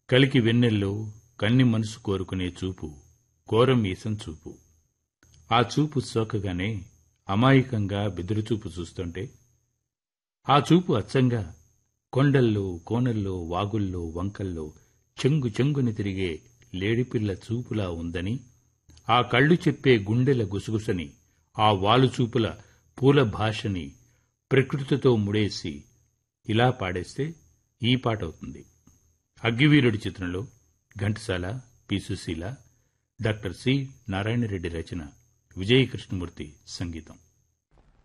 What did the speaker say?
కలికి వెన్నెల్లో కన్ని మనసు కోరుకునే చూపు కోరం ఈసం చూపు ఆ చూపు సోకగానే అమాయకంగా బెదురుచూపు చూస్తుంటే ఆ చూపు అచ్చంగా కొండల్లో కోనల్లో వాగుల్లో వంకల్లో చెంగు చెంగుని తిరిగే లేడిపిల్ల చూపులా ఉందని ఆ కళ్ళు చెప్పే గుండెల గుసగుసని ఆ వాలుచూపుల పూల భాషని ప్రకృతితో ముడేసి ఇలా పాడేస్తే ఈ పాట అవుతుంది అగ్గివీరుడి చిత్రంలో Ghantasala P Susheela doctor C Narayana Reddy రచన విజయ కృష్ణమూర్తి సంగీతం